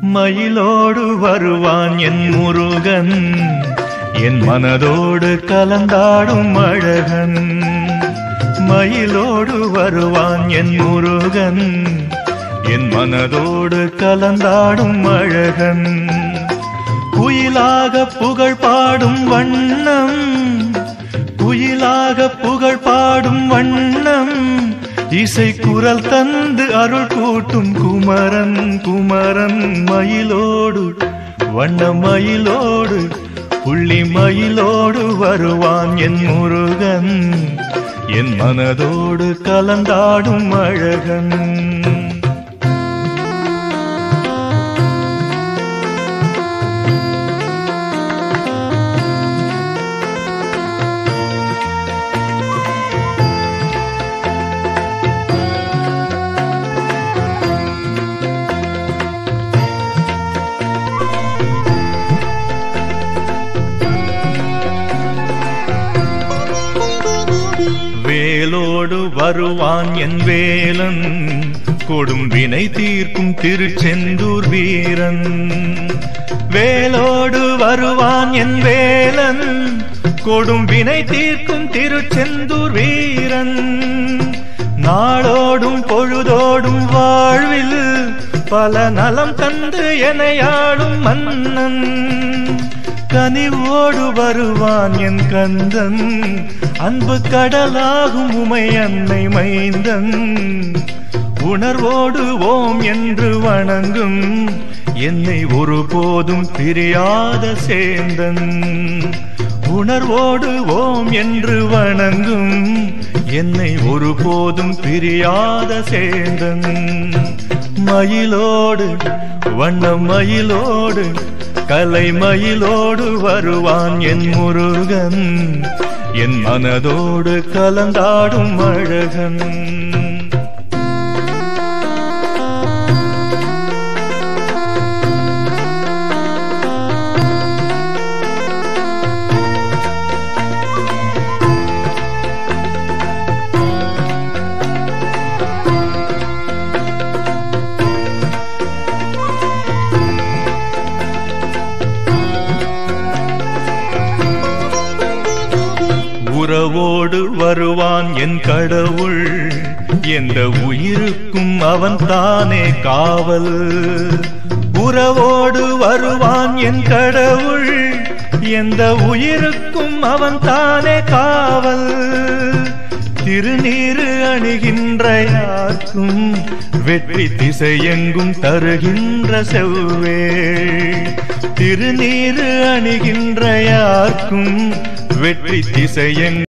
மயிலோடு வருவான் என் முருகன் என் மனதோடு கலந்தாடும் அழகன் மயிலோடு வருவான் என் முருகன் என் மனதோடு கலந்தாடும் அழகன் குயிலாக புகழ் பாடும் வண்ணம் குயிலாக புகழ் பாடும் வண்ணம் இசை குரல் தந்து அருள் கூட்டும் குமரன் குமரன் மயிலோடு வண்ண மயிலோடு புள்ளி மயிலோடு வருவான் என் முருகன் என் மனதோடு கலந்தாடும் அழகன் வேலோடு வருவான் என் வேலன் கொடும் வினை தீர்க்கும் திருச்செந்தூர் வீரன் வேலோடு வருவான் என் வேலன் கொடும் வினை தீர்க்கும் திருச்செந்தூர் வீரன் நாளோடும் பொழுதோடும் வாழ்வில் பல நலம் தந்து எனையாடும் மன்னன் கனிவோடு வருவான் என் கந்தன் அன்பு கடலாகும் உமை அன்னை மைந்தன் உணர்வோடு ஓம் என்று வணங்கும் என்னை ஒருபோதும் பிரியாத சேந்தன் உணர்வோடு ஓம் என்று வணங்கும் என்னை ஒருபோதும் பிரியாத சேந்தன் மயிலோடு வண்ண மயிலோடு கலை மயிலோடு வருவான் என் முருகன் என் மனதோடு கலந்தாடும் அழகன் உறவோடு வருவான் என் கடவுள் எந்த உயிருக்கும் அவன் தானே காவல் உறவோடு வருவான் என் கடவுள் எந்த உயிருக்கும் அவன் தானே காவல் திருநீரு அணிகின்ற யாருக்கும் வெற்றி திசையெங்கும் தருகின்ற செவ்வே திருநீரு அணிகின்ற யாருக்கும் வெற்றி திசையெங்கும்